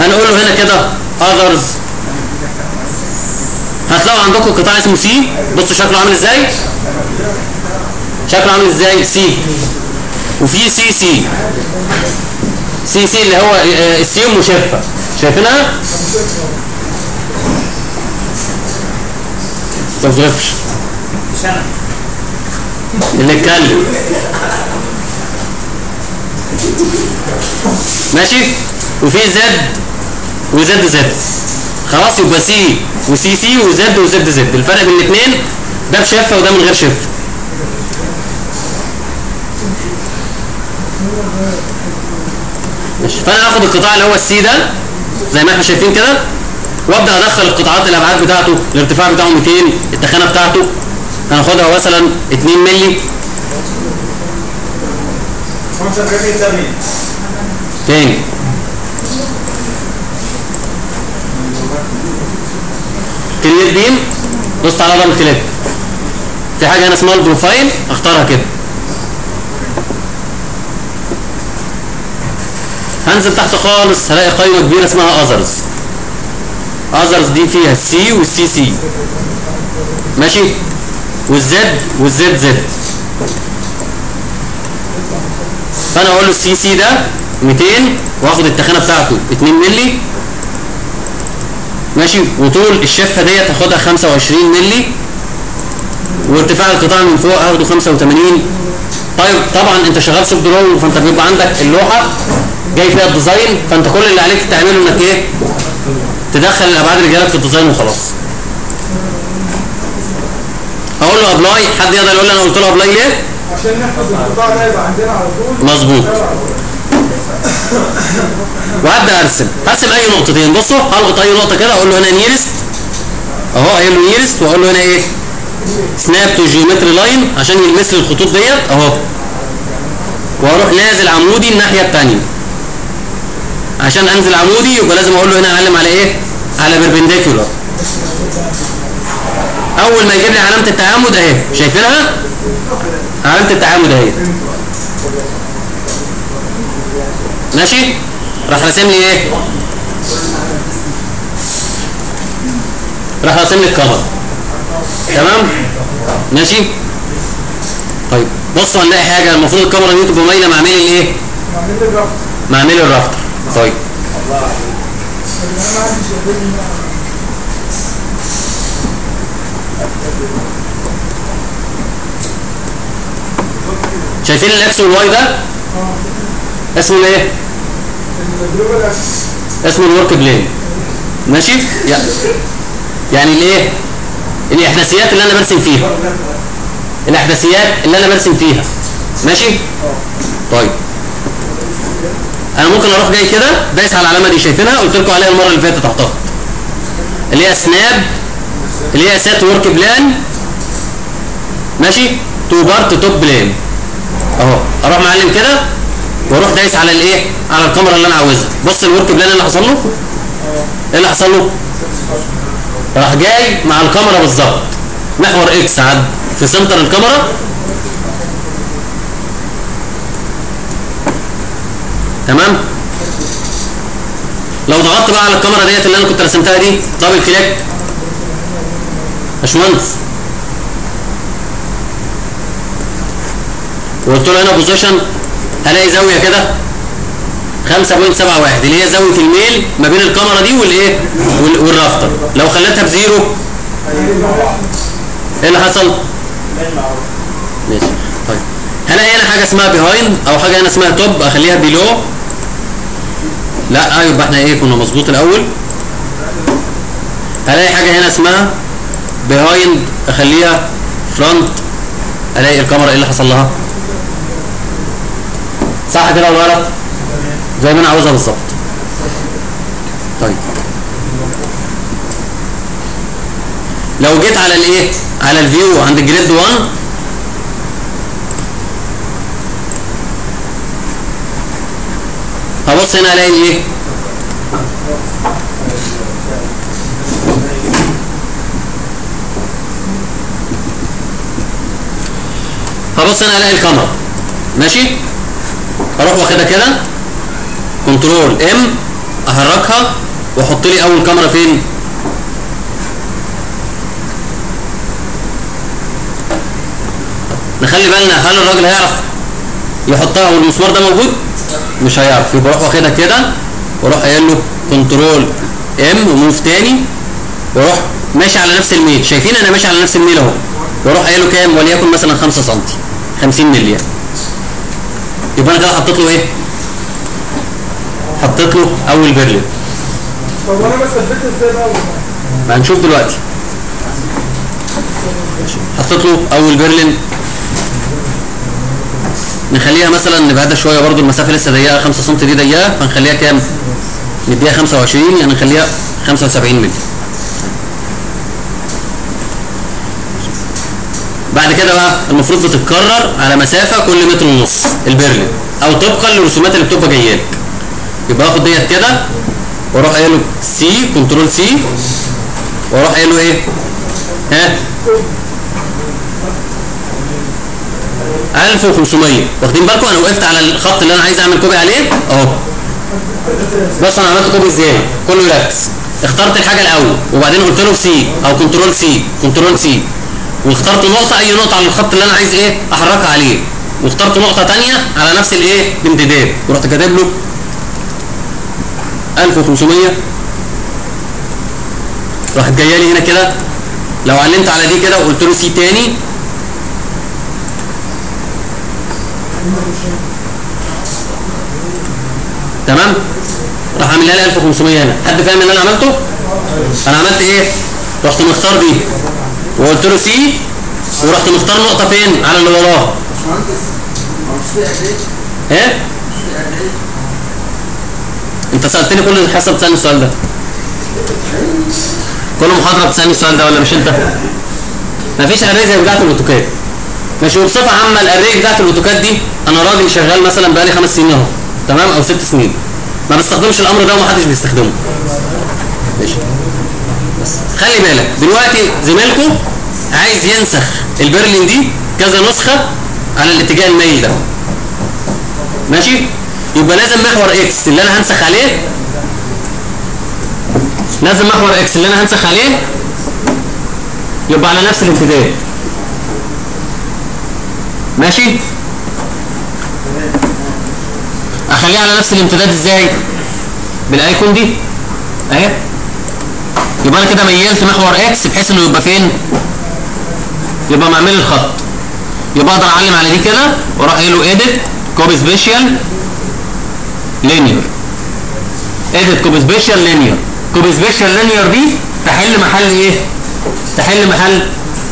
هنقول له هنا كده others هتلاقوا عندكم قطاع اسمه سي بصوا شكله عامل ازاي شكله عامل ازاي سي وفي سي سي سي سي اللي هو آه، السي مشفه شايفينها استظرفش مش انا اللي اتكلم ماشي وفي زد وزد زد خلاص يبقى سي وسي سي وزد وزد زد الفرق بين الاثنين ده بشفه وده من غير شفه ماشي فانا هاخد القطاع اللي هو السي ده زي ما احنا شايفين كده وابدا ادخل القطاعات الابعاد بتاعته الارتفاع بتاعه 200 التخانه بتاعته هناخدها مثلا 2 مللي 45 تمرين تاني كرييت بيم دوست على دبل كليك في حاجه هنا اسمها البروفايل اختارها كده هنزل تحت خالص هلاقي قائمه كبيره اسمها اذرز اذرز دي فيها السي والسي سي ماشي والزد والزد زد فانا اقول له السي سي ده 200 واخد التخانه بتاعته 2 مللي ماشي وطول الشفه ديت هاخدها 25 مللي وارتفاع القطاع من فوق هاخده 85 طيب طبعا انت شغال سوب درو فانت بيبقى عندك اللوحه جاي فيها الديزاين فانت كل اللي عليك تعمله انك ايه تدخل الابعاد اللي جايلك في الديزاين وخلاص اقول له ابلاي حد يقدر يقول لي انا قلت له ابلاي ليه عشان نحفظ القطاع ده يبقى عندنا على طول مظبوط وهبدا ارسم ارسم اي نقطتين بصوا هلقط اي نقطه كده اقول له هنا نيرست اهو قايل له نيرست واقول له هنا ايه سناب تو جيومتري لاين عشان يلمس لي الخطوط ديت اهو واروح نازل عمودي الناحيه الثانيه عشان انزل عمودي يبقى لازم اقول له هنا اعلم على ايه على بيربنديكولار اول ما يجيب لي علامه التعامد اهي شايفينها علامه التعامد اهي ماشي راح راسم لي ايه راح راسم لي الكفر تمام ماشي طيب بصوا هنلاقي حاجه المفروض الكاميرا دي تبقى مايله مع ميل الايه عملت الرفض مع ميل الرافتر طيب انا ما عنديش يقول شايفين الاكس والواي ده اسمه ايه التجربه ده اسمه الورك بلين ماشي يع- يعني الايه الاحداثيات اللي انا برسم فيها الاحداثيات اللي انا برسم فيها ماشي طيب انا ممكن اروح جاي كده دايس على العلامه دي شايفينها قلت لكم عليها المره اللي فاتت اعتقد اللي هي سناب اللي هي سات ورك بلان ماشي تو بارت توب بلان اهو اروح معلم كده واروح دايس على الايه على الكاميرا اللي انا عاوزها بص الورك بلان اللي حصل له ايه اللي حصل له راح جاي مع الكاميرا بالظبط محور اكس عد في سنتر الكاميرا تمام لو ضغطت بقى على الكاميرا ديت اللي انا كنت رسمتها دي دبل كليك باشمهندس وقلت له هنا بوزيشن هلاقي زاويه كده 5.71 اللي هي زاويه الميل ما بين الكاميرا دي والايه وال- والرافتر لو خليتها بزيرو ايه اللي حصل ماشي طيب هلاقي هنا حاجه اسمها بيهايند او حاجه هنا اسمها توب اخليها بيلو لا يبقى احنا ايه كنا مظبوط الاول هلاقي حاجه هنا اسمها بيهايند اخليها فرونت الاقي الكاميرا ايه اللي حصل لها صح كده ولا غلط زي ما انا عاوزها بالظبط طيب لو جيت على الايه على الفيو عند جريد 1 هبص هنا الاقي ايه هبص هنا الاقي الكاميرا ماشي اروح واخدها كده كنترول ام احركها واحط لي اول كاميرا فين نخلي بالنا هل الراجل هيعرف يحطها والمسمار ده موجود مش هيعرف يبقى اروح واخدها كده واروح قايل له كنترول ام وموف تاني واروح ماشي على نفس الميل شايفين انا ماشي على نفس الميل اهو واروح قايل له كام وليكن مثلا 5 سم 50 مللي يعني. يبقى انا كده حطيت له ايه حطيت له اول برلين طب وانا بثبتها ازاي بقى والله؟ ما هنشوف دلوقتي حطيت له اول برلين نخليها مثلا نبعدها شويه برضو المسافه لسه ضيقه 5 سم دي ضيقه فنخليها كام نديها 25 يعني نخليها 75 مللي بعد كده بقى المفروض بتتكرر على مسافه كل متر ونص البرلين او طبقا للرسومات اللي بتبقى جايه لك يبقى اخد ديت كده واروح قايل له سي كنترول سي واروح قايل له ايه ها 1500 واخدين بالكم انا وقفت على الخط اللي انا عايز اعمل كوبي عليه اهو بص انا عملت كوبي ازاي كله يركز اخترت الحاجه الاول وبعدين قلت له سي او كنترول سي كنترول سي واخترت نقطه اي نقطه على الخط اللي انا عايز ايه احركها عليه واخترت نقطه تانية على نفس الايه الامتداد ورحت كاتب له 1500 راحت جايه لي هنا كده لو علمت على دي كده وقلت له سي تاني تمام راح عاملها لي 1500 هنا حد فاهم اللي انا عملته انا عملت ايه رحت مختار دي وقلت له سي ورحت مختار نقطه فين على اللي وراه ايه انت سالتني كل حصه بتسالني السؤال ده كل محاضره بتسالني السؤال ده ولا مش انت مفيش اري زي بتاعت الاوتوكاد ماشي وبصفه عامه الاري بتاعت الاوتوكاد دي انا راجل شغال مثلا بقالي خمس سنين اهو تمام او ست سنين ما بستخدمش الامر ده ومحدش بيستخدمه ماشي بس خلي بالك دلوقتي زميلكم عايز ينسخ البرلين دي كذا نسخه على الاتجاه المايل ده ماشي يبقى لازم محور اكس اللي انا هنسخ عليه لازم محور اكس اللي انا هنسخ عليه يبقى على نفس الامتداد ماشي اخليه على نفس الامتداد ازاي بالايكون دي اهي يبقى انا كده ميلت محور اكس بحيث انه يبقى فين يبقى معمل الخط يبقى اقدر اعلم على دي كده واروح قايل له اديت كوبي سبيشال لينير اديت كوبي سبيشال لينير كوبي سبيشال لينير دي تحل محل ايه تحل محل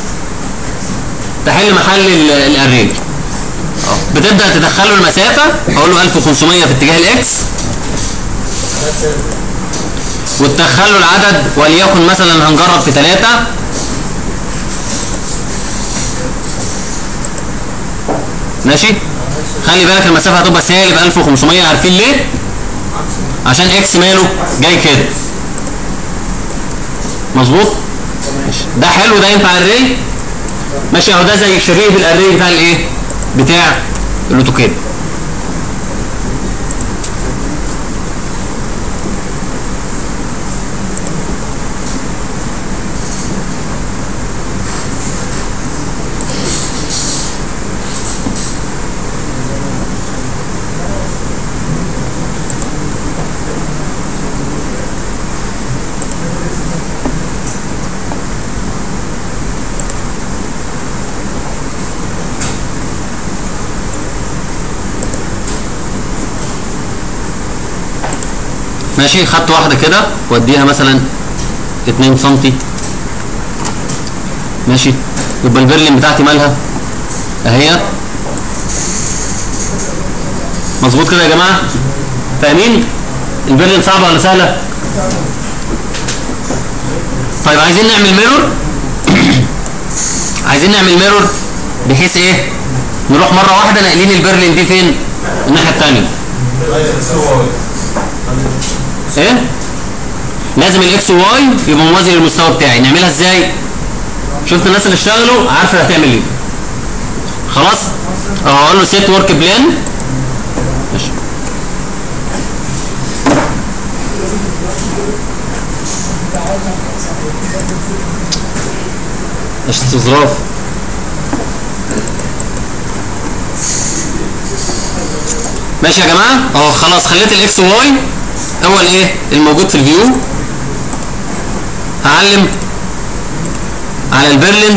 تحل محل الاري بتبدا تدخله المسافه اقول له 1500 في اتجاه الاكس وتدخله العدد وليكن مثلا هنجرب في 3 ماشي خلي بالك المسافه هتبقى سالب 1500 عارفين ليه عشان اكس ماله جاي كده مظبوط ماشي ده حلو ده ينفع الري ماشي اهو ده زي شبيه بالاري بتاع الايه بتاع الاوتوكاد ماشي خدت واحده كده واديها مثلا 2 سم ماشي يبقى البرلين بتاعتي مالها اهي مظبوط كده يا جماعه فاهمين البرلين صعبه ولا سهله طيب عايزين نعمل ميرور عايزين نعمل ميرور بحيث ايه نروح مره واحده ناقلين البرلين دي فين الناحيه الثانيه ايه لازم الاكس واي يبقى موازي للمستوى بتاعي نعملها ازاي شفت الناس اللي اشتغلوا عارفه هتعمل ايه خلاص اه اقول له سيت ورك بلان ماشي استظراف ماشي يا جماعه اه خلاص خليت الاكس واي هو الايه الموجود في الفيو هعلم على البرلينز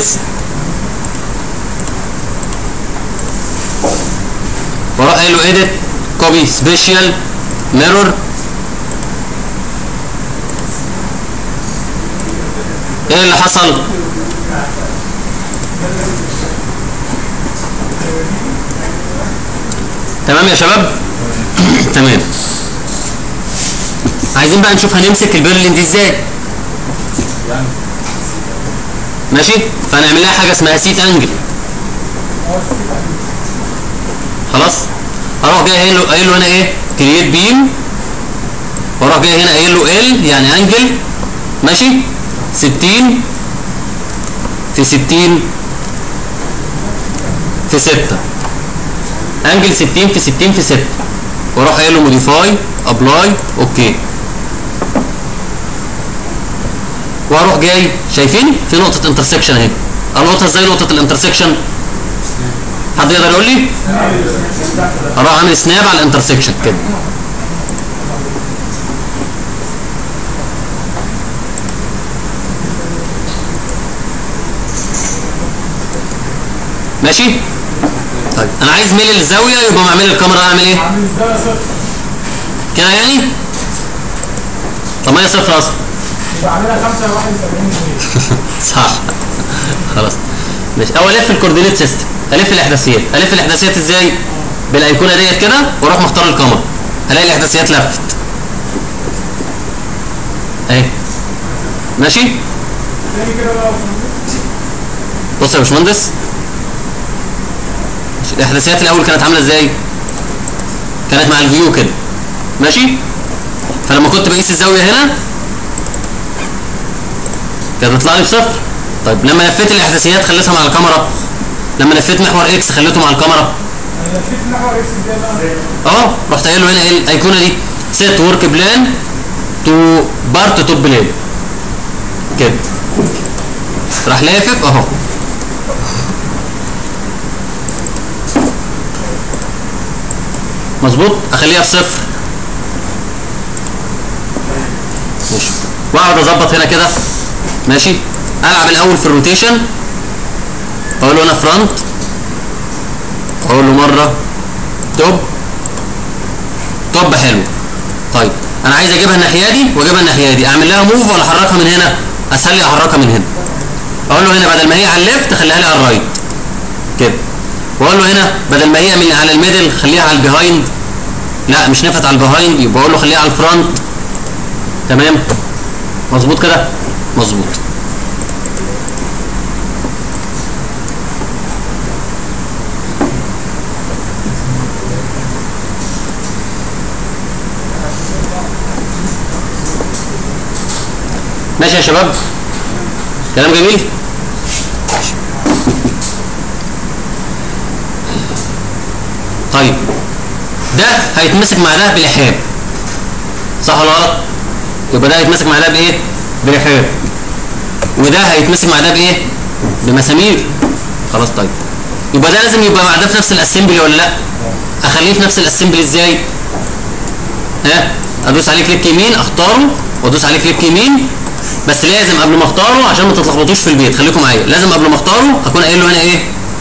واروح قايل له edit copy special mirror ايه اللي حصل تمام يا شباب تمام عايزين بقى نشوف هنمسك البرلين دي ازاي ماشي فهنعمل لها حاجه اسمها سيت انجل خلاص اروح جاي قايل له قايل له هنا ايه كرييت بيم واروح جاي هنا قايل له ال يعني انجل ماشي 60 في 60 في 6 انجل 60 في 60 في 6 واروح قايل له موديفاي ابلاي اوكي واروح جاي شايفين في نقطه انترسكشن اهي القطها ازاي نقطه الانترسكشن حد يقدر يقول لي اروح اعمل سناب على الانترسكشن كده ماشي طيب انا عايز ميل الزاويه يبقى معمل الكاميرا اعمل ايه عامل ازاي صفر كده يعني طب ما هي صفر اصلا يبقى عاملها 75 جنيه صح خلاص ماشي اول الف الكوردينيت سيستم الف الاحداثيات الف الاحداثيات ازاي بالايقونه ديت كده واروح مختار الكاميرا هلاقي الاحداثيات لفت اهي ماشي تاني كده بقى بص يا باشمهندس الاحداثيات الاول كانت عامله ازاي كانت مع الفيو كده ماشي فلما كنت بقيس الزاويه هنا كانت بتطلع لي بصفر طيب لما لفيت الاحداثيات خليتها مع الكاميرا لما لفيت محور اكس خليته مع الكاميرا انا لفيت محور اكس ازاي بقى اه رحت قايل له هنا ايه الايقونه دي سيت ورك بلان تو بارت توب بلان كده راح لافف اهو مظبوط اخليها بصفر ماشي واقعد اظبط هنا كده ماشي العب الاول في الروتيشن اقول له انا فرونت اقول له مره توب توب حلو طيب انا عايز اجيبها الناحيه دي واجيبها الناحيه دي اعمل لها موف ولا احركها من هنا اسهل لي احركها من هنا اقول له هنا بدل ما هي على الليفت خليها لي على الرايت كده واقول له هنا بدل ما هي من على الميدل خليها على البيهايند لا مش نفت على البيهايند يبقى اقول له خليها على الفرونت تمام مظبوط كده مظبوط ماشي يا شباب كلام جميل طيب ده هيتمسك مع ده بلحام صح ولا غلط يبقى ده هيتمسك مع ده بايه بلحام وده هيتمسك مع ده بايه بمسامير خلاص طيب يبقى ده لازم يبقى مع ده في نفس الاسمبلي ولا لا اخليه في نفس الاسمبلي ازاي ها ادوس عليه كليك يمين اختاره وادوس عليه كليك يمين بس لازم قبل ما اختاره عشان ما تتلخبطوش في البيت خليكم معايا لازم قبل ما اختاره اكون قايل له هنا ايه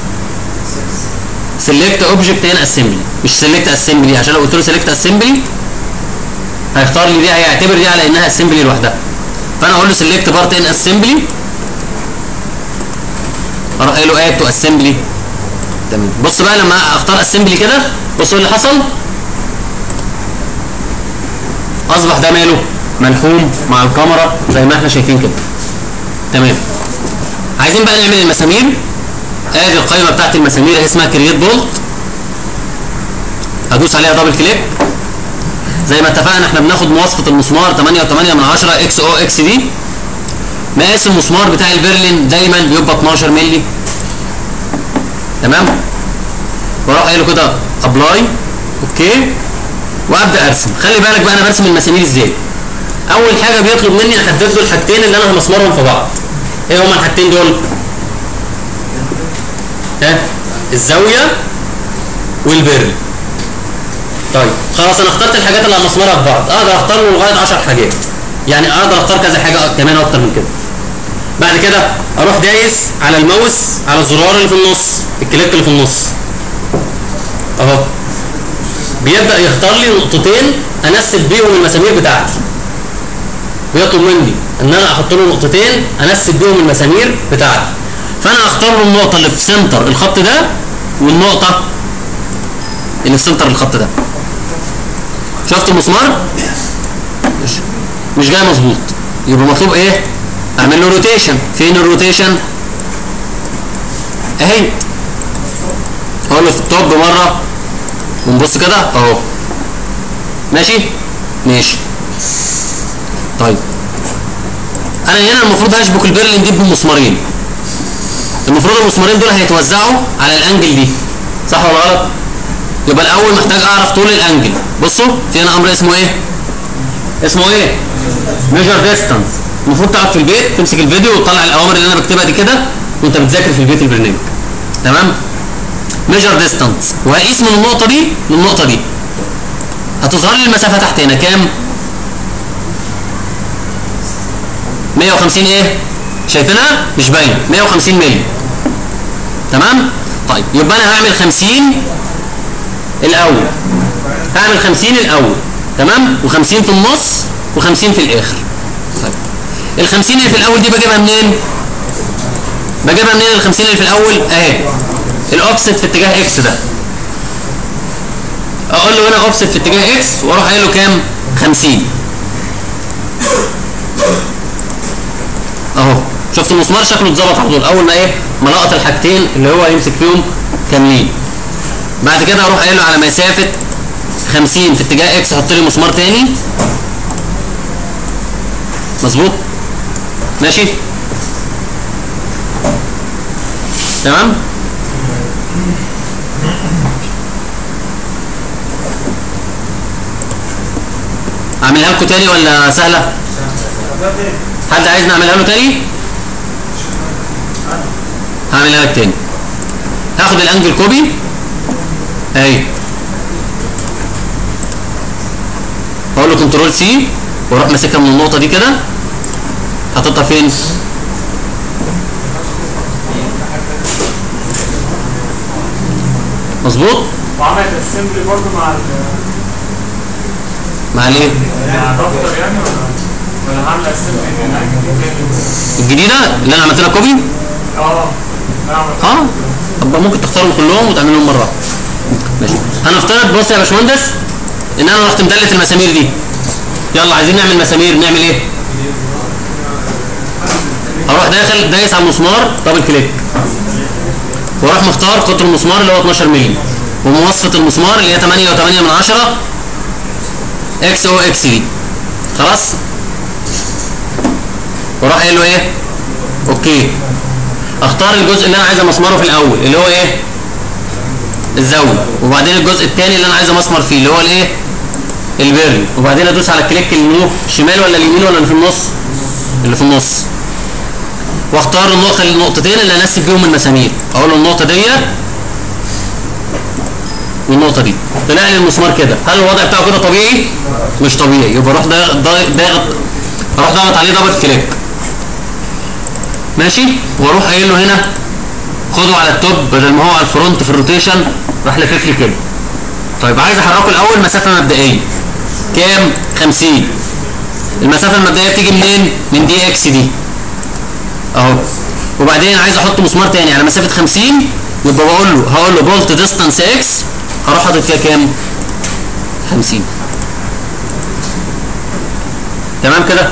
سيلكت اوبجكت ان اسمبلي مش سيلكت اسمبلي عشان لو قلت له سيلكت اسمبلي هيختار لي دي هيعتبر دي على انها اسمبلي لوحدها فانا اقول له سيلكت بارت ان اسمبلي اروح قايل له اد تو اسمبلي تمام بص بقى لما اختار اسمبلي كده بصوا اللي حصل اصبح ده ماله ملحوم مع الكاميرا زي ما احنا شايفين كده تمام عايزين بقى نعمل المسامير ادي القائمه بتاعت المسامير اللي اسمها كرييت بولت هدوس عليها دبل كليك زي ما اتفقنا احنا بناخد مواصفه المسمار 8 و8 من 10 اكس او اكس دي مقاس المسمار بتاع البرلين دايما بيبقى 12 مللي تمام واروح قايل له كده ابلاي اوكي وابدا ارسم خلي بالك بقى انا برسم المسامير ازاي اول حاجه بيطلب مني احدد له الحاجتين اللي انا همسمرهم في بعض ايه هما الحاجتين دول ها الزاويه والبرل طيب خلاص انا اخترت الحاجات اللي همسمرها في بعض اقدر اختار له لغايه 10 حاجات يعني اقدر اختار كذا حاجه كمان اكتر من كده بعد كده اروح دايس على الماوس على الزرار اللي في النص الكليك اللي في النص اهو بيبدا يختار لي نقطتين انسب بيهم المسامير بتاعتي بيطلب مني ان انا احط له نقطتين انسب بيهم المسامير بتاعتي فانا اختار له النقطه اللي في سنتر الخط ده والنقطه اللي في سنتر الخط ده شفت المسمار مش مش جاي مظبوط يبقى مطلوب ايه اعمل له روتيشن فين الروتيشن اهي هقول له في التوب مره ونبص كده اهو ماشي ماشي طيب انا هنا المفروض هشبك البرلين دي بمسمارين المفروض المسمارين دول هيتوزعوا على الانجل دي صح ولا غلط يبقى الاول محتاج اعرف طول الانجل بصوا في هنا امر اسمه ايه اسمه ايه ميجر ديستانس المفروض تقعد في البيت تمسك الفيديو وتطلع الاوامر اللي انا بكتبها دي كده وانت بتذاكر في البيت البرنامج تمام ميجر ديستانس وهقيس من النقطه دي للنقطه دي هتظهر لي المسافه تحت هنا كام 150 ايه شايفينها مش باينه 150 مللي تمام طيب يبقى انا هعمل 50 الاول هعمل 50 الاول تمام و50 في النص و50 في الاخر طيب ال 50 اللي في الاول دي بجيبها منين بجيبها منين ال 50 اللي في الاول اهي الاوفست في اتجاه اكس ده اقول له هنا اوفست في اتجاه اكس واروح قايل له كام 50 اهو شفت المسمار شكله اتظبط على طول اول ما ايه ما لقط الحاجتين اللي هو يمسك فيهم كاملين بعد كده اروح قايل له على مسافه 50 في اتجاه اكس حط لي مسمار تاني مظبوط ماشي تمام اعملها لكم تاني ولا سهله حد عايز نعملها له تاني هعملها لك تاني هاخد الانجل كوبي اهي اقول له كنترول سي واروح ماسكها من النقطه دي كده حاططها فين مظبوط وعملت اسمبلي برضه مع ال مع الايه مع دكتور يعني ولا ولا عامله اسمبلي من الانجل دي تاني؟ الجديده اللي انا عملت لها كوبي اه نعم اه طب ممكن تختارهم كلهم وتعملهم مره واحدة. ماشي هنفترض بص يا باشمهندس ان انا رحت مدلت المسامير دي يلا عايزين نعمل مسامير نعمل ايه اروح داخل دايس على المسمار دبل كليك واروح مختار قطر المسمار اللي هو 12 مللي ومواصفه المسمار اللي هي 8 و8 من 10 اكس او اكس دي خلاص واروح قايل له ايه اوكي اختار الجزء اللي انا عايز امسمره في الاول اللي هو ايه الزاويه وبعدين الجزء الثاني اللي انا عايز امسمر فيه اللي هو الايه البيرل وبعدين ادوس على الكليك اللي هو الشمال ولا اليمين ولا اللي في النص اللي في النص واختار النقطه النقطتين اللي انسب بيهم المسامير اقول له النقطه دي والنقطه دي طلع لي المسمار كده هل الوضع بتاعه كده طبيعي مش طبيعي يبقى اروح ضاغط ضاغط اروح ضاغط عليه دبل كليك ماشي واروح قايل له هنا خده على التوب بدل ما هو على الفرونت في الروتيشن راح لفف لي كده طيب عايز احركه الاول مسافه مبدئيه كام 50 المسافه المبدئيه بتيجي منين من دي اكس دي اهو وبعدين عايز احط مسمار تاني على مسافه 50 يبقى بقول له هقول له بولت ديستانس اكس هروح حاطط فيها كام 50 تمام كده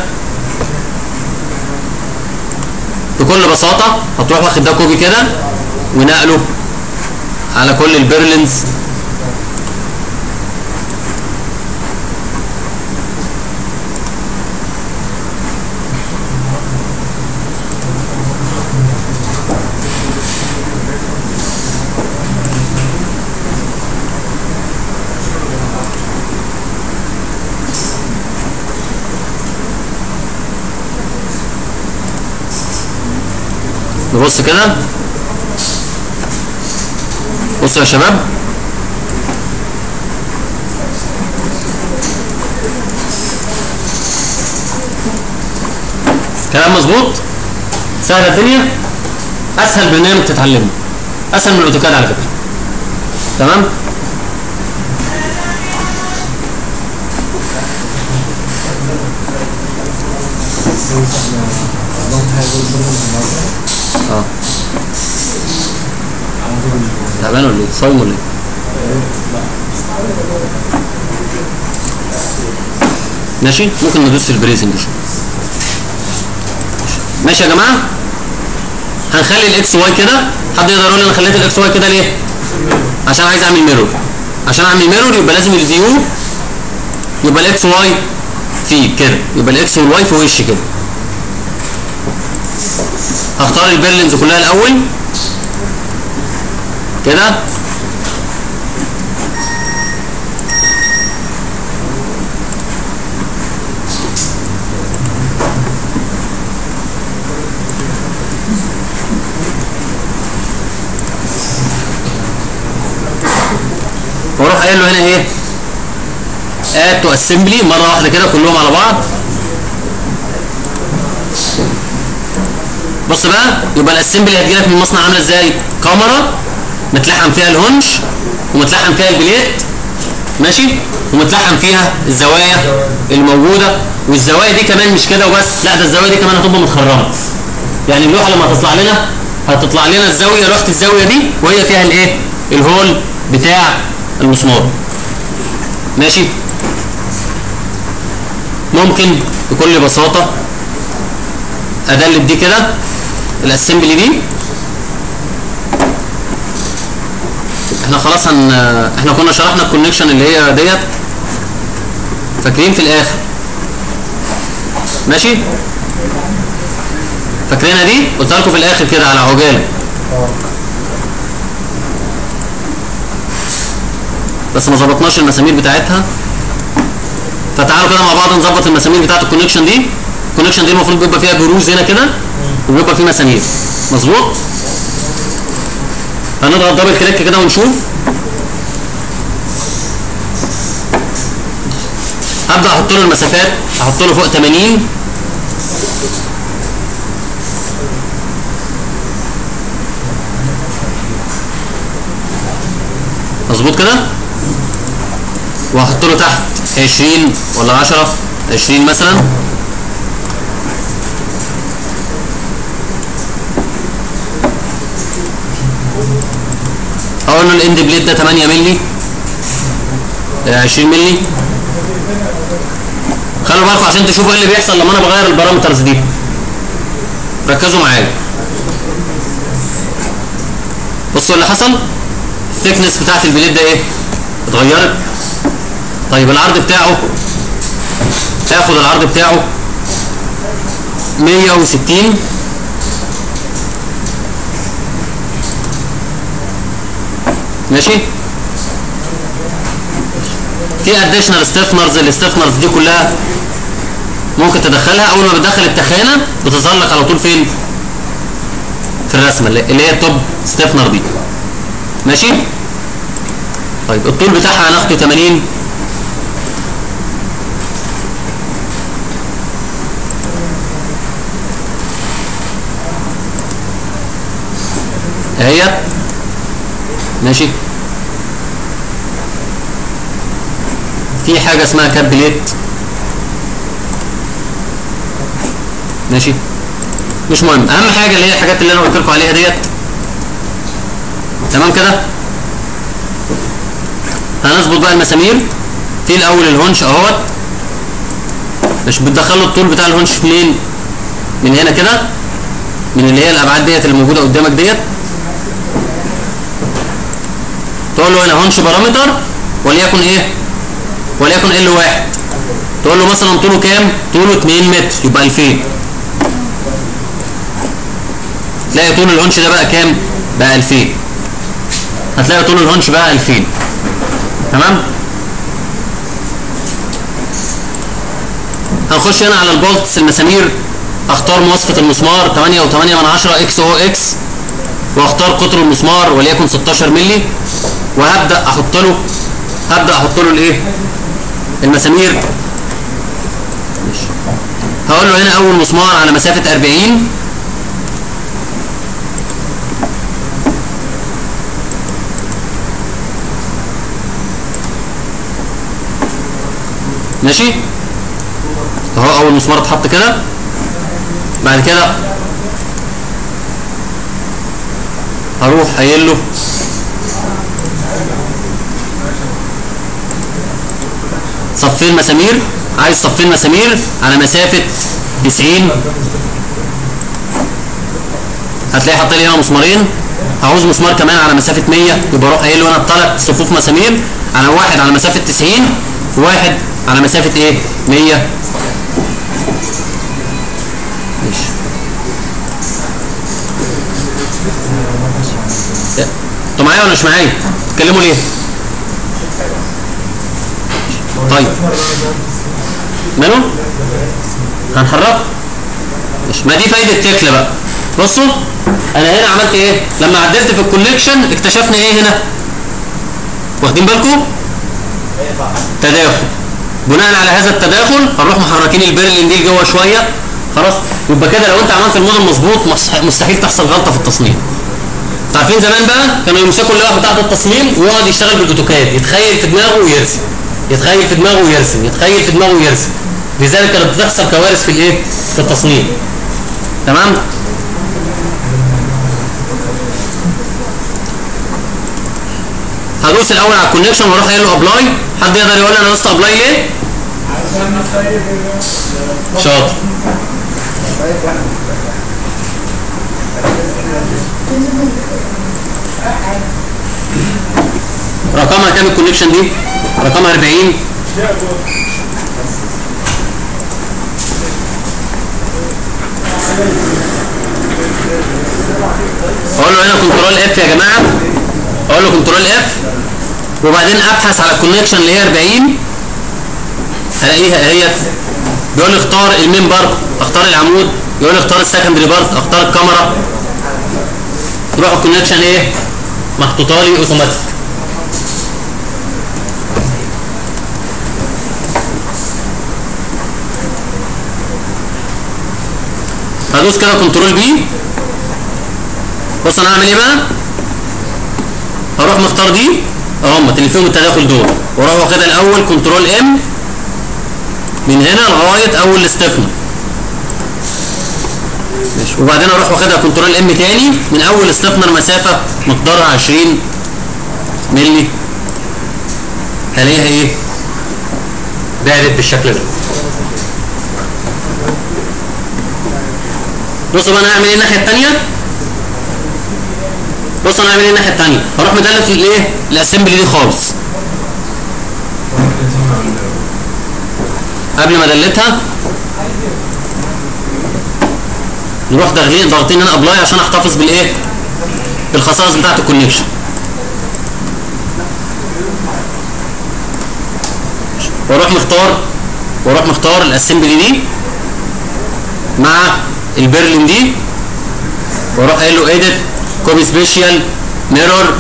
بكل بساطة هتروح واخد ده كوبي كده ونقله على كل البرلينز نبص كده بصوا يا شباب كلام مظبوط سهله الدنيا اسهل برنامج تتعلمه اسهل من الاوتوكاد على فكره تمام اه تعبان ولا ايه؟ صايم ولا ايه؟ ماشي ممكن ندوس في البريزنج شويه ماشي يا جماعه هنخلي الاكس واي كده حد يقدر يقول لي انا خليت الاكس واي كده ليه عشان عايز اعمل ميرور عشان اعمل ميرور يبقى لازم الفيو يبقى الاكس واي فيه كده يبقى الاكس والواي في وش كده هختار البيرلينز كلها الاول كده واروح قايل له هنا ايه اد تو اسمبلي مره واحده كده كلهم على بعض بص بقى يبقى الاسمبلي هتجيلك من المصنع عامله ازاي كاميرا متلحم فيها الهونش ومتلحم فيها البليت ماشي ومتلحم فيها الزوايا الموجوده والزوايا دي كمان مش كده وبس لا ده الزوايا دي كمان هتبقى متخرمه يعني اللوحه لما هتطلع لنا هتطلع لنا الزاويه لوحه الزاويه دي وهي فيها الايه الهول بتاع المسمار ماشي ممكن بكل بساطه ادلت دي كده الاسمبلي دي احنا خلاص هن احنا كنا شرحنا الكونكشن اللي هي ديت فاكرين في الاخر ماشي فاكرينها دي قلت لكم في الاخر كده على عجاله بس ما ظبطناش المسامير بتاعتها فتعالوا كده مع بعض نظبط المسامير بتاعت الكونكشن دي الكونكشن دي المفروض بيبقى فيها بروز هنا كده وبيبقى فيه مسامير مظبوط هنضغط دبل كليك كده ونشوف هبدا احط له المسافات احط له فوق 80 مظبوط كده واحط له تحت 20 ولا 10 20 مثلا اقول له الاند بليد ده 8 مللي 20 مللي خلوا بالكم عشان تشوفوا ايه اللي بيحصل لما انا بغير البارامترز دي ركزوا معايا بصوا اللي حصل الثيكنس بتاعت البليد ده ايه اتغيرت طيب العرض بتاعه تاخد العرض بتاعه 160 ماشي في اديشنال ستيفنرز الستيفنرز دي كلها ممكن تدخلها اول ما بتدخل التخانه بتظهر لك على طول فين في الرسمه اللي اللي هي التوب ستيفنر دي ماشي طيب الطول بتاعها هناخده 80 اهيت ماشي في حاجة اسمها كاب بليت ماشي مش مهم اهم حاجة اللي هي الحاجات اللي انا قلت لكم عليها ديت تمام كده هنظبط بقى المسامير في الاول الهونش اهوت مش بتدخلوا الطول بتاع الهونش منين من هنا كده من اللي هي الابعاد ديت اللي موجوده قدامك ديت تقول له هنا هونش بارامتر وليكن ايه وليكن ال واحد تقول له مثلا طوله كام طوله 2 متر يبقى 2000 تلاقي طول الهونش ده بقى كام بقى 2000 هتلاقي طول الهونش بقى 2000 تمام هنخش هنا على البولتس المسامير اختار مواصفة المسمار 8 و 8 من 10 اكس او اكس واختار قطر المسمار وليكن 16 مللي وهبدا احط له هبدا احط له الايه المسامير ماشي. هقول له هنا اول مسمار على مسافه 40 ماشي اهو اول مسمار اتحط كده بعد كده هروح قايل له صفين مسامير عايز صفين مسامير على مسافة 90 هتلاقي حاطط لي هنا مسمارين هعوز مسمار كمان على مسافة 100 يبقى اروح قايل له انا ثلاث صفوف مسامير على واحد على مسافة 90 وواحد على مسافة ايه 100 ماشي انتوا معايا ولا مش معايا؟ تتكلموا ليه؟ طيب ماله؟ هنحرك؟ ماشي ما دي فايدة تكلة بقى بصوا انا هنا عملت ايه؟ لما عدلت في الكوليكشن اكتشفنا ايه هنا؟ واخدين بالكم؟ تداخل بناء على هذا التداخل هنروح محركين البرلين دي لجوه شويه خلاص يبقى كده لو انت عملت الموديل مظبوط مستح- مستحيل تحصل غلطه في التصميم انتوا عارفين زمان بقى كانوا يمسكوا اللوحه بتاعه التصميم ويقعد يشتغل بالاوتوكاد يتخيل في دماغه ويرسم يتخيل في دماغه ويرسم يتخيل في دماغه ويرسم لذلك كانت بتحصل كوارث في الايه في التصميم تمام هدوس الاول على الكونكشن واروح قايل له ابلاي حد يقدر يقول لي انا دوست ابلاي ليه شاطر رقمها كام الكونكشن دي رقمها 40 اقول له هنا كنترول اف يا جماعه اقول له كنترول اف وبعدين ابحث على الكونكشن اللي هي 40 هلاقيها هي بيقول لي اختار المين بارت اختار العمود يقول لي اختار السكندري بارت اختار الكاميرا تروح الكونكشن ايه محطوطه لي اوتوماتيك هدوس كده كنترول بي بص انا هعمل ايه بقى هروح مختار دي اهم اللي فيهم التداخل دول واروح واخدها الاول كنترول ام من هنا لغايه اول استفنى ماشي وبعدين اروح واخدها كنترول ام تاني من اول استفنى المسافه مقدارها 20 مللي هلاقيها ايه بعدت بالشكل ده بصوا بقى انا هعمل ايه الناحيه الثانيه بص انا هعمل ايه الناحيه الثانيه هروح مدلت الايه الاسمبلي دي خالص قبل ما ادلتها نروح داخلين ضاغطين هنا ابلاي عشان احتفظ بالايه بالخصائص بتاعه الكونكشن واروح مختار واروح مختار الاسمبلي دي مع البرلين دي واروح قايل له ايديت كوبي سبيشال ميرور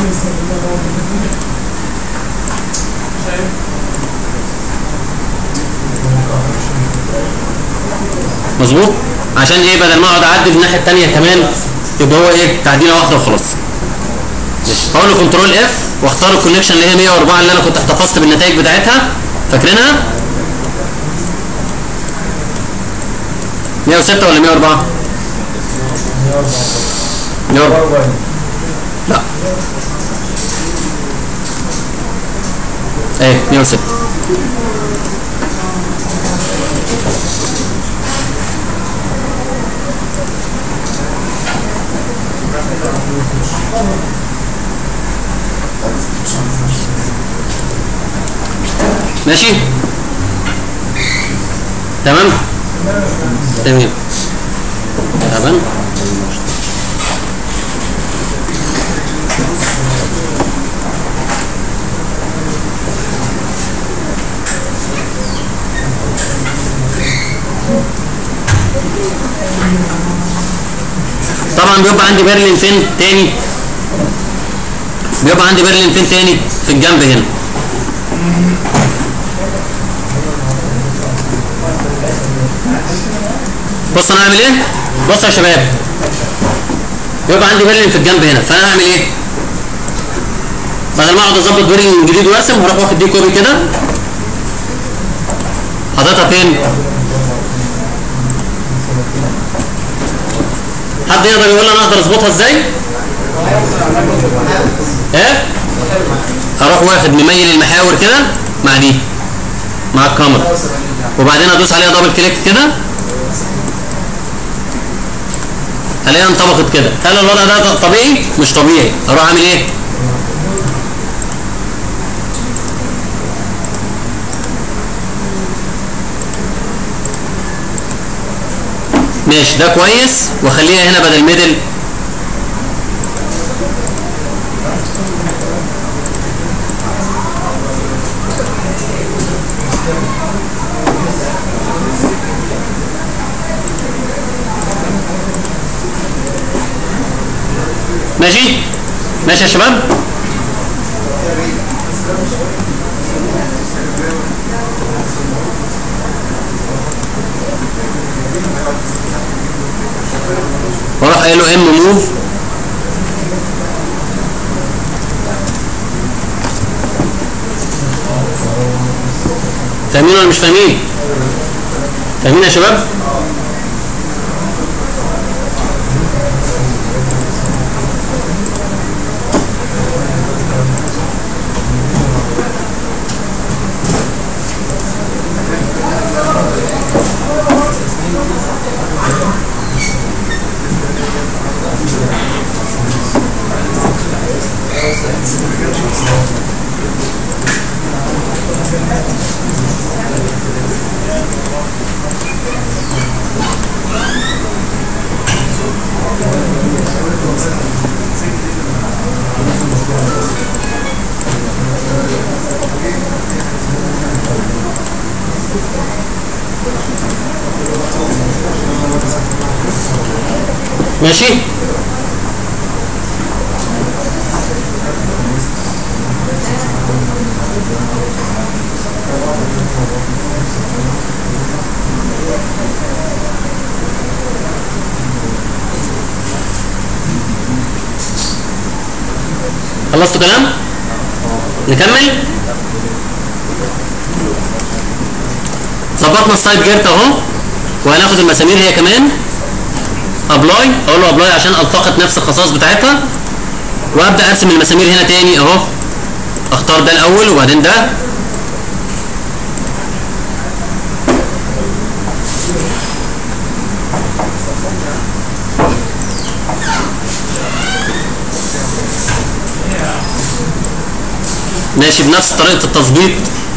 مظبوط عشان ايه بدل ما اقعد اعدل الناحيه الثانيه كمان يبقى هو ايه تعديله واحده وخلاص ماشي هقول له كنترول اف واختار الكونكشن اللي هي 104 اللي انا كنت احتفظت بالنتائج بتاعتها فاكرينها 106 ولا 104 104 لا ايه 106 ماشي تمام تمام تمام طبعا بيبقى عندي بيرلين فين تاني بيبقى عندي بيرلين فين تاني في الجنب هنا بص انا هعمل ايه بص يا شباب يبقى عندي بيرلين في الجنب هنا فانا هعمل ايه بدل ما اقعد اظبط بيرلين من جديد وارسم هروح واخد دي كوبي كده حاططها فين حد يقدر يقول لي انا اقدر اظبطها ازاي ايه هروح واخد مميل المحاور كده مع دي مع الكاميرا وبعدين ادوس عليها دبل كليك كده الاقيها انطبقت كده هل الوضع ده طبيعي مش طبيعي اروح اعمل ايه ماشي ده كويس واخليها هنا بدل ميدل ماشي ماشي يا شباب واروح قايل له ام موف فاهمين ولا مش فاهمين فاهمين يا شباب ماشي خلصتوا كلام نكمل ظبطنا السايد جيرت اهو وهناخد المسامير هي كمان ابلاي اقول له ابلاي عشان التقط نفس الخصائص بتاعتها وابدا ارسم المسامير هنا تاني اهو اختار ده الاول وبعدين ده ماشي بنفس طريقه التظبيط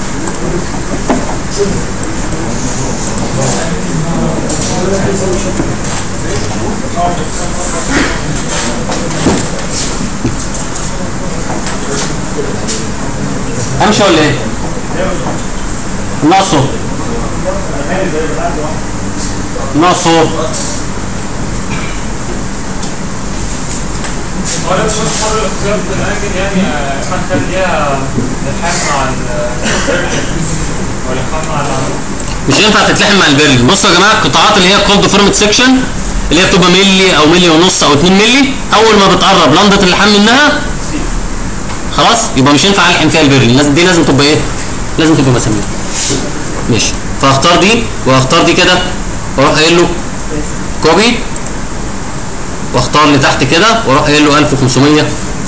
امشي ولا ايه؟ ناقص صوت ناقص صوت ولا مش حر الاختيار في الاماكن يعني آه، اما نخليها نلحق مع ال ولا نلحق مع العمود مش ينفع تتلحم مع البرل بصوا يا جماعه القطاعات اللي هي كولد فورمت سيكشن اللي هي بتبقى ملي او ملي ونص او 2 ملي اول ما بتقرب لمضه اللحام منها خلاص يبقى مش ينفع الحم فيها البرل لازم دي لازم تبقى ايه لازم تبقى مسامير ماشي فاختار دي واختار دي كده واروح قايل له كوبي واختار لتحت كده واروح قايل له 1500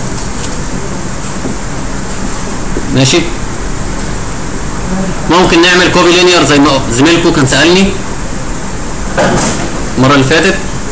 ماشي ممكن نعمل كوبي لينير زي ما زميلكم كان سألني المرة اللي فاتت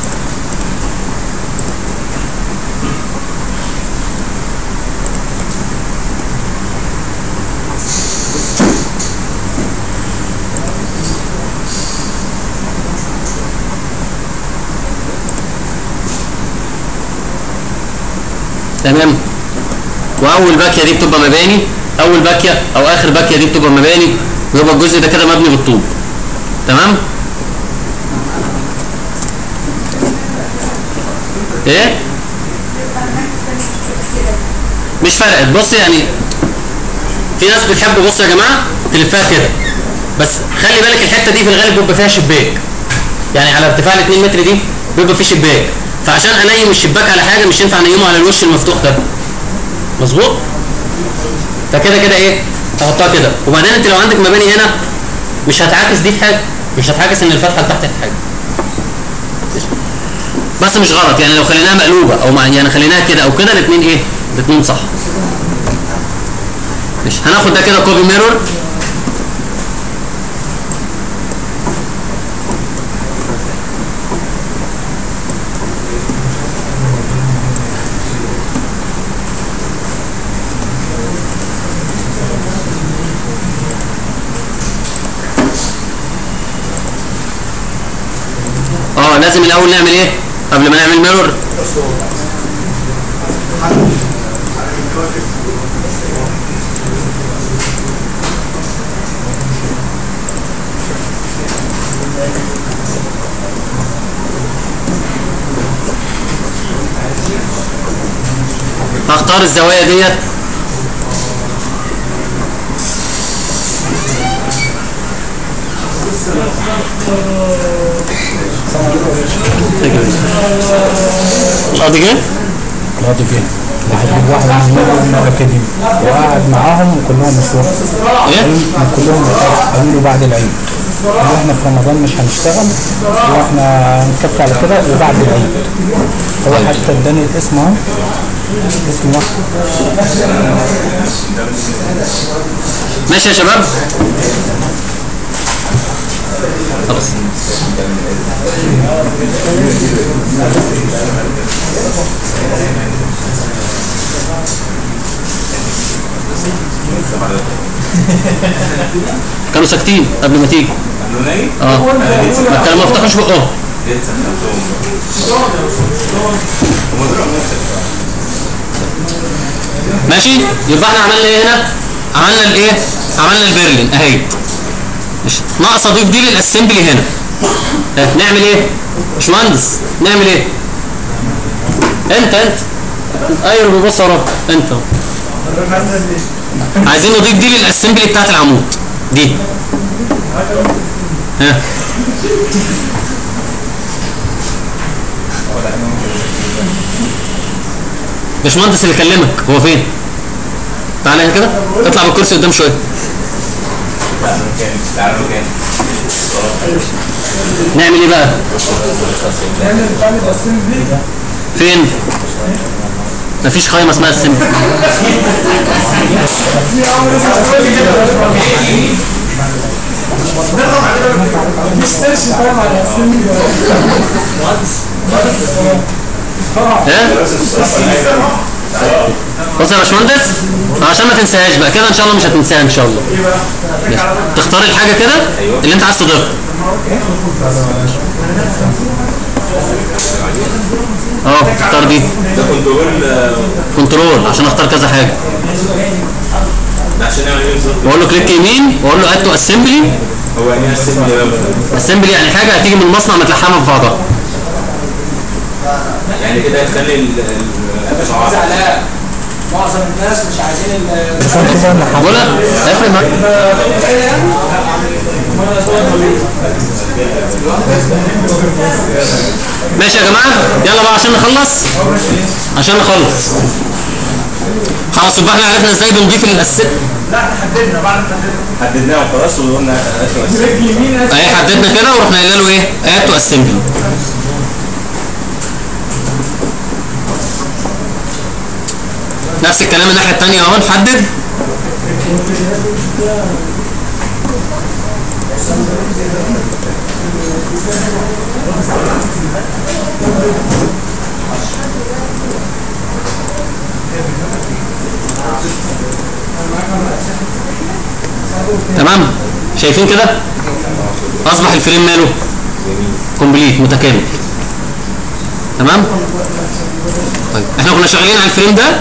تمام واول باكيه دي بتبقى مباني اول باكيه او اخر باكيه دي بتبقى مباني ويبقى الجزء ده كده مبني بالطوب تمام ايه مش فرقت بص يعني في ناس بتحب بص يا جماعه تلفها كده بس خلي بالك الحته دي في الغالب بيبقى فيها شباك يعني على ارتفاع ال 2 متر دي بيبقى فيه شباك فعشان انيم الشباك على حاجه مش ينفع انيمه على الوش المفتوح ده مظبوط فكده كده ايه تحطها كده وبعدين انت لو عندك مباني هنا مش هتعاكس دي في حاجه مش هتعاكس ان الفتحه اللي تحت في حاجه بس مش غلط يعني لو خليناها مقلوبه او مع يعني خليناها كده او كده الاثنين ايه الاثنين صح ماشي هناخد ده كده كوبي ميرور اه لازم الاول نعمل ايه قبل ما نعمل ميرور هختار الزوايا ديت قاضي كده القاضي فين؟ هتجيب واحد من من الأكاديمي وقعد معاهم وكلهم مشروع ايه كلهم قالوا له بعد العيد قالوا احنا في رمضان مش هنشتغل واحنا هنكفي على كده وبعد العيد هو حتى اداني الاسم اهو اسم واحد ماشي يا شباب خلاص كانوا ساكتين قبل ما تيجي نوني اه ما كانوا ما يفتحوش بقهم لسه ماشي يبقى احنا عملنا ايه هنا عملنا الايه عملنا البرلين اهي ماشي ناقص اضيف دي للاسمبلي هنا اه نعمل ايه باشمهندس نعمل ايه انت انت ايوه بيبص وراك انت عايزين نضيف دي للاسمبلي بتاعت العمود دي ها باشمهندس اللي كلمك هو فين تعالى هنا كده اطلع بالكرسي قدام شويه تعالوا مكان نعمل ايه بقى فين مفيش قائمه اسمها السم ها بص يا باشمهندس عشان ما تنساهاش بقى كده ان شاء الله مش هتنساها ان شاء الله ماشي. تختار الحاجه كده اللي انت عايز تضيفها اه تختار دي ده كنترول آه، كنترول عشان اختار كذا حاجه ده عشان نعمل ايه بالظبط واقول له كليك يمين واقول له اد تو اسمبلي هو يعني السن ده بقى. اسمبلي يعني حاجه هتيجي من المصنع متلحمه في بعضها يعني كده هتخلي ال ال زعلان معظم الناس مش عايزين ال- بس انت بقى اللي ولا هيفرق معاك ماشي يا جماعه يلا بقى عشان نخلص عشان نخلص خلاص يبقى احنا عرفنا ازاي بنضيف الاساسيات لا حددنا بعد ما حددنا حددناه وخلاص وقلنا هاتوا اهي حددنا كده ورحنا قايلين له ايه اد تو اسمبلي نفس الكلام الناحيه الثانيه اهو نحدد تمام شايفين كده اصبح الفريم ماله كومبليت متكامل تمام طيب احنا كنا شغالين على الفريم ده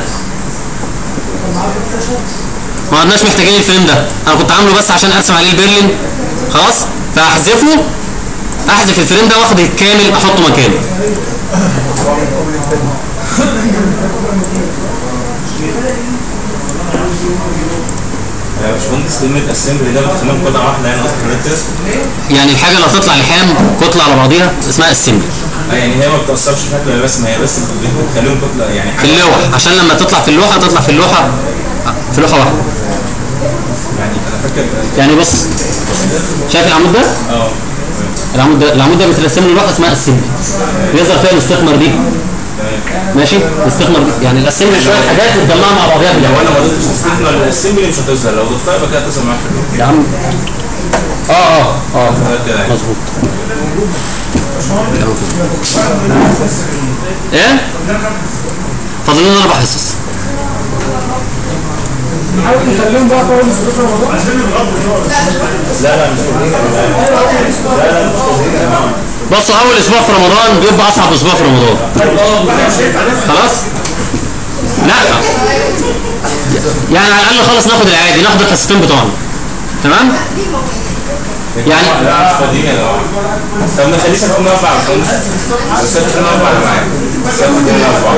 ما عدناش محتاجين الفريم ده انا كنت عامله بس عشان ارسم عليه البرلين خلاص فاحذفه احذف الفريم ده واخد الكامل احطه مكانه يا باشمهندس كلمة اسمبلي ده بتخليهم قطعة واحدة يعني اصلا حضرتك كده يعني الحاجه اللي هتطلع لحام كتله على بعضيها اسمها اسمبلي آه، يعني هي ما بتأثرش في شكل الرسم هي بس بتخليهم كتلة يعني في حاجة اللوح عشان لما تطلع في اللوحه تطلع في اللوحه في لوحه واحده يعني انا فاكر يعني بص شايف العمود ده اه العمود ده العمود ده بيترسم له لوحه اسمها اسمبلي بيظهر فيها الاستخمر دي ماشي الاستخمر دي يعني الاسمبلي شويه حاجات متجمعه مع بعضها في لو اللوحه انا ما ضفتش استثناء الاسمبلي مش هتظهر لو ضفتها يبقى كده هتظهر معاك في يا عم اه اه اه الفيديو. كده يعني. مظبوط ايه فاضل لنا اربع حصص نحاول نخليهم بقى فوق في رمضان لا لا مش لا لا مش بصوا اول اسبوع في رمضان بيبقى اصعب اسبوع في رمضان خلاص لا يعني على الاقل خالص ناخد العادي ناخد الحصتين بتوعنا تمام يعني لا مش فاضيين يا جماعه طب نخليه سكتنا اربع يا باشمهندس بس سكتنا اربع انا معاك سكتنا اربع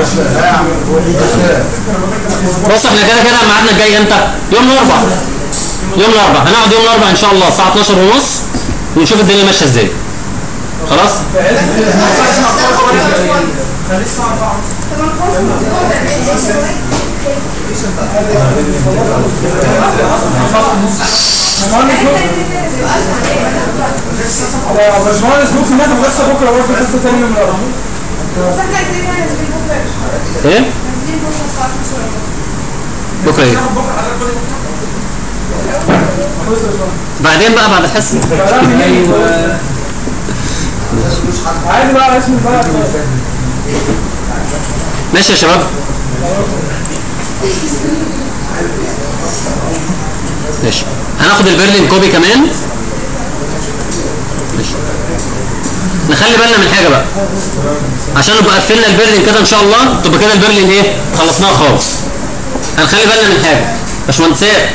بص احنا كده كده ميعادنا الجاي امتى؟ يوم الاربعاء يوم الاربعاء هنقعد يوم الاربعاء ان شاء الله الساعه 12 ونص ونشوف الدنيا ماشيه ازاي خلاص يا باشمهندس ممكن ناخد بس بكره برضه حصه ثانيه من الارض ايه بكره ايه بعدين بقى بعد الحصه ايوه عادي بقى اسم البلد ماشي يا شباب ماشي هناخد البرلين كوبي كمان ماشي نخلي بالنا من حاجه بقى عشان نبقى قفلنا البرلين كده ان شاء الله تبقى كده البرلين ايه خلصناها خالص هنخلي بالنا من حاجه باشمهندسات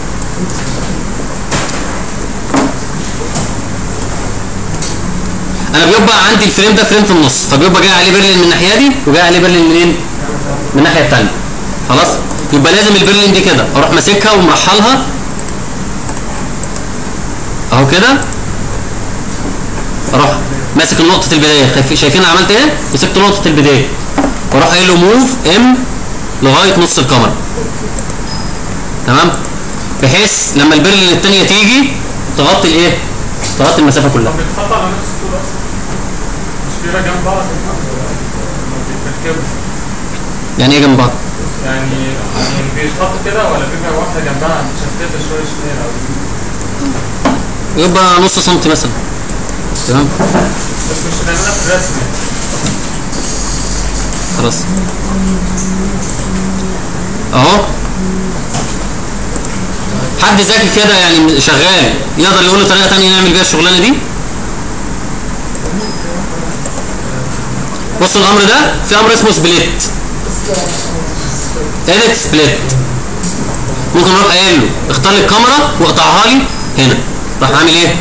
انا بيبقى عندي الفريم ده فريم في النص فبيبقى جاي عليه برلين من الناحيه دي وجاي عليه برلين منين من الناحيه الثانيه خلاص يبقى لازم البرلين دي كده اروح ماسكها ومرحلها اهو كده اروح ماسك نقطه البدايه خايف- شايفين أنا عملت ايه مسكت نقطه البدايه واروح قايل له موف ام لغايه نص الكاميرا تمام بحيث لما البرلين الثانيه تيجي تغطي الايه تغطي المسافه كلها طب بيتحط على نفس الطول اصلا مش بيبقى جنب بعض لما بيتركبوا يعني ايه جنب بعض يعني يعني بيتحط كده ولا بيبقى واحده جنبها متشتته شويه شمال او يبقى نص سنتي مثلا تمام بس مش هنعملها في الرسم يعني. خلاص اهو حد ذكي كده يعني شغال يقدر يقول له طريقه ثانيه نعمل بيها الشغلانه دي بصوا الامر ده في امر اسمه سبليت اديت سبليت ممكن اروح قايل له اختار لي الكاميرا واقطعها لي هنا راح عامل ايه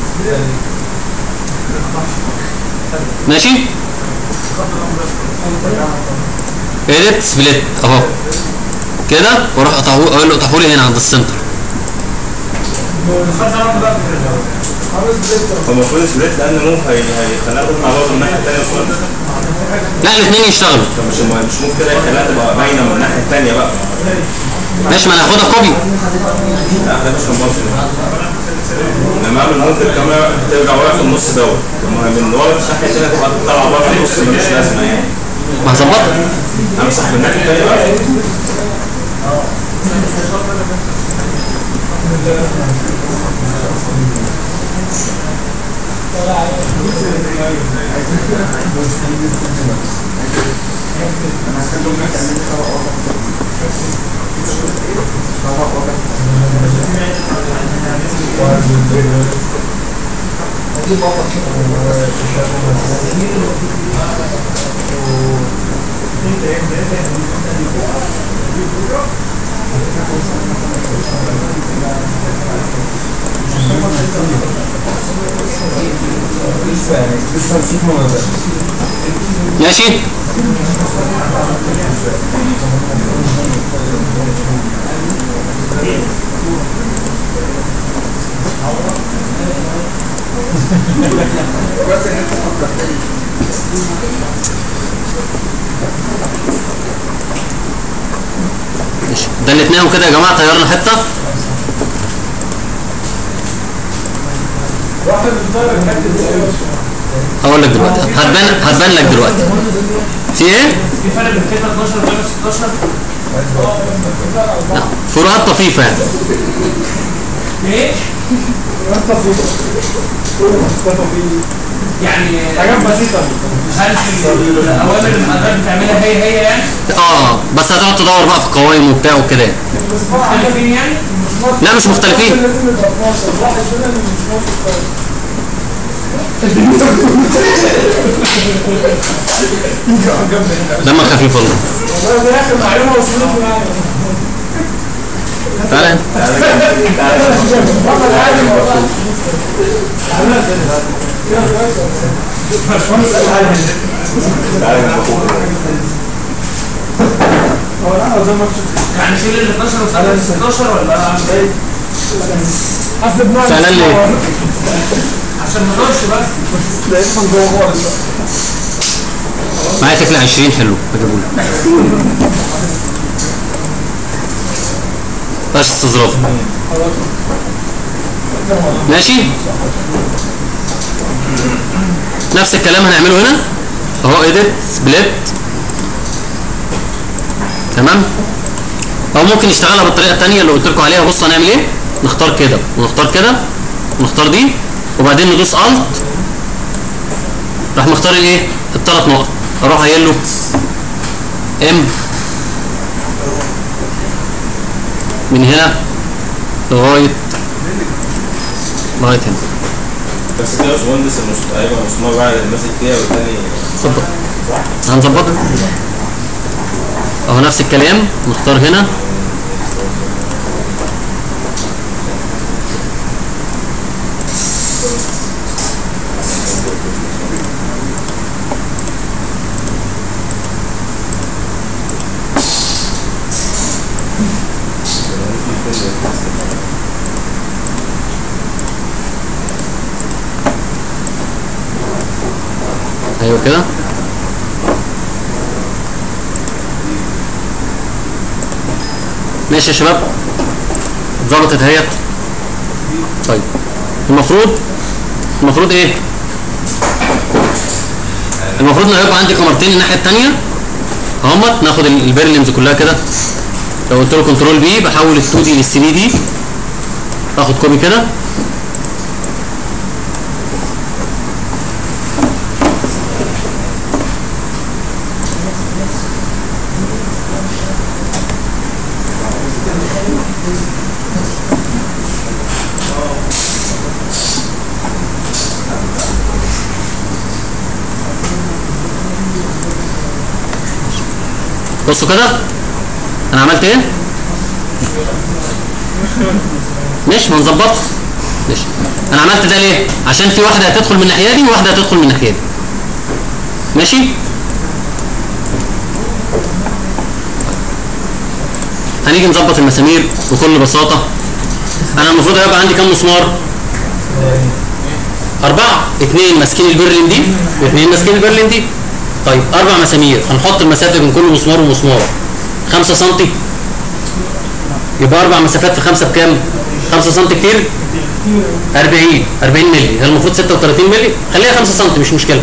ماشي اديت سبليت اهو كده واروح اقطعه اقول له اقطعه لي هنا عند السنتر هو المفروض سبليت لان موف هي- هيخليها تطلع مع بعض من الناحيه الثانيه خالص لا الاثنين يشتغلوا مش مش ممكن كده يخليها تبقى باينه من الناحيه الثانيه بقى ماشي ما انا هاخدها كوبي لا ده مش كمبالسري لما اعمل موف الكاميرا ترجع ورا في النص دوت لما من ورا الناحيه الثانيه تبقى طالعه بره النص مش لازمه يعني ما هظبطها امسح من الناحيه الثانيه بقى لسه نسيت ما ماشي ماشي دلتناهم كده يا جماعه طيرنا حته واحنا بنطلع الحته دي هقول لك دلوقتي هتبان هتبان لك دلوقتي في ايه؟ في فرق بين كده 12 وكده 16 لا، فروقات طفيفه يعني ايه؟ انت في يعني حاجات بسيطه هل في الاوامر اللي حضرتك بتعملها هي هي يعني اه بس هتقعد تدور بقى في القوائم وبتاع وكده يعني. مختلفين يعني؟ لا مش مختلفين لازم يبقى 12 واحد هنا اللي مش موافق دمك خفيف والله والله ده اخر معلومه وصلت معايا تعالى هنا. والله العالم والله هو انا زي ما كنت يعني شيل ال 12 وسجل ال 16 ولا اعمل ايه؟ حسب نوع فعلا ليه؟ عشان ما اقولش بس لقيت من جوه خالص معايا تكلة 20 حلو بجيبهولك بلاش استظراف ماشي نفس الكلام هنعمله هنا اهو ايديت سبليت تمام او ممكن نشتغلها بالطريقه الثانيه اللي قلت لكم عليها بص هنعمل ايه نختار كده ونختار كده ونختار دي وبعدين ندوس الت راح مختار الايه الثلاث نقط اروح قايل له ام من هنا لغايه لغايه هنا بس كده يا باشمهندس المس- هيبقى مسمار بقى اللي ماسك فيها والتاني ظبط هنظبطها اهو نفس الكلام نختار هنا ايوه كده ماشي يا شباب ظبطت اهيت طيب المفروض المفروض ايه المفروض ان هيبقى عندي كاميرتين الناحيه الثانيه اهمت ناخد ال- البيرلينز كلها كده لو قلت له كنترول بي بحول ال 2 دي لل 3 دي اخد كوبي كده بصوا كده انا عملت ايه مش ما نظبطها ماشي انا عملت ده ليه عشان في واحده هتدخل من الناحيه دي وواحده هتدخل من الناحيه دي ماشي هنيجي نظبط المسامير بكل بساطه انا المفروض هيبقى عندي كام مسمار أربعة اتنين ماسكين البرلين دي واثنين ماسكين البرلين دي طيب أربع مسامير هنحط المسافة بين كل مسمار ومسمار خمسة سنتي يبقى أربع مسافات في خمسة بكام؟ خمسة سنتي كتير؟ 40 40 مللي هي المفروض 36 مللي خليها 5 سنتي مش مشكلة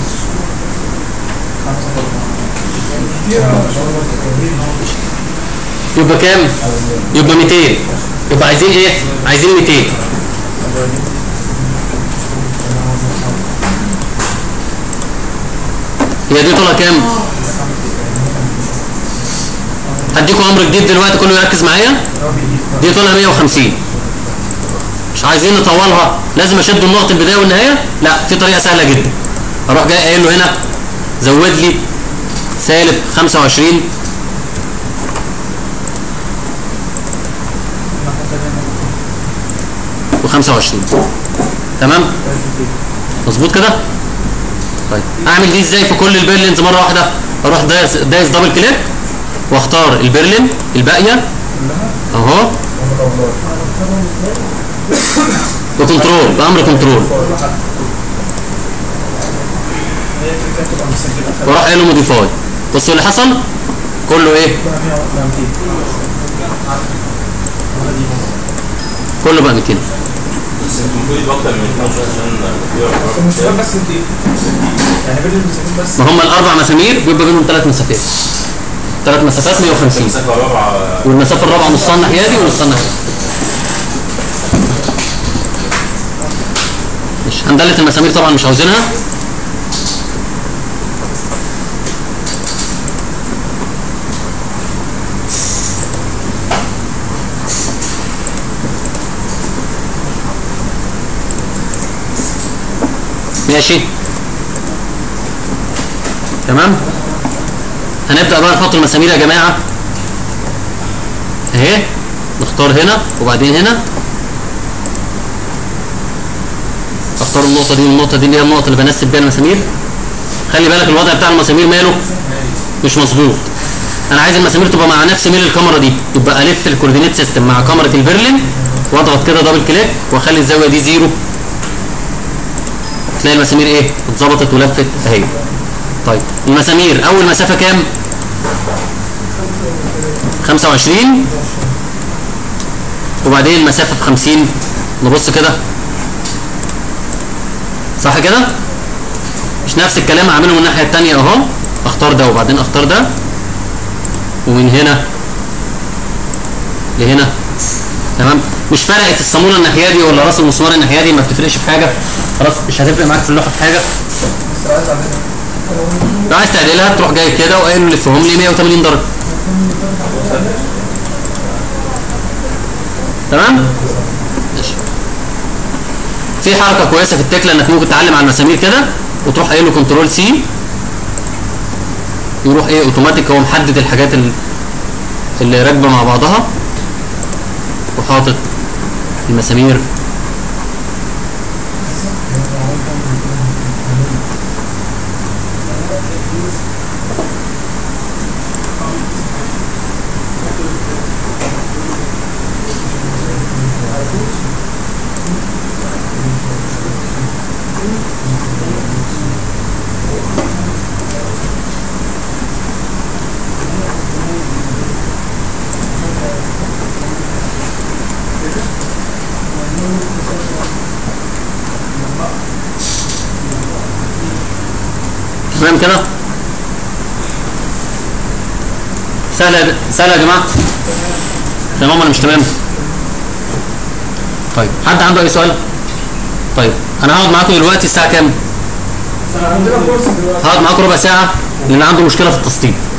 يبقى كام؟ يبقى 200 يبقى عايزين ايه؟ عايزين 200 هي دي طولها كام؟ هديكم امر جديد دلوقتي كله يركز معايا دي طولها 150 مش عايزين نطولها لازم اشد النقط البدايه والنهايه لا في طريقه سهله جدا اروح جاي قايل له هنا زود لي سالب 25 و25 تمام مظبوط كده طيب اعمل دي ازاي في كل البيرلينز مره واحده اروح دايس دايس دبل كليك واختار البرلين الباقيه اهو بكنترول بامر كنترول واروح قايل له موديفاي بصوا اللي حصل كله ايه كله بقى 200 بس المفروض يبقى اكتر من 12 عشان في المسافات بس انت يعني بدل المسافات بس ما هم الاربع مسامير بيبقى بينهم ثلاث مسافات ثلاث مسافات 150 المسافه رابعه والمسافه الرابعه نصها الناحيه دي ونصها الناحيه دي. مش هندلت المسامير طبعا مش عاوزينها ماشي تمام هنبدأ بقى نحط المسامير يا جماعة اهي نختار هنا وبعدين هنا اختار النقطة دي والنقطة دي اللي هي النقطة اللي بنسب بيها المسامير خلي بالك الوضع بتاع المسامير ماله مش مظبوط انا عايز المسامير تبقى مع نفس ميل الكاميرا دي يبقى الف الكوردينيت سيستم مع كاميرا البرلين واضغط كده دبل كليك واخلي الزاوية دي زيرو تلاقي المسامير ايه اتظبطت ولفت اهي طيب المسامير اول مسافه كام 25 وبعدين المسافه في 50 نبص كده صح كده مش نفس الكلام هعمله من الناحيه الثانيه اهو اختار ده وبعدين اختار ده ومن هنا لهنا تمام مش فرقت الصاموله الناحيه دي ولا راس المسمار الناحيه دي ما بتفرقش في حاجه خلاص مش هتفرق معاك في اللوحه في حاجه لو عايز تعدلها تروح جاي كده وقايل له لفهم لي 180 درجه تمام ماشي في حركه كويسه في التكله انك ممكن تعلم على المسامير كده وتروح قايل له كنترول سي يروح ايه اوتوماتيك هو محدد الحاجات ال- اللي راكبه مع بعضها وحاطط المسامير تمام كده سهله سهله يا جماعه تمام ولا مش تمام طيب حد عنده اي سؤال طيب انا هقعد معاكم دلوقتي الساعه كام عندنا فرصه دلوقتي هقعد معاكم ربع ساعه لان عنده مشكله في التسطيب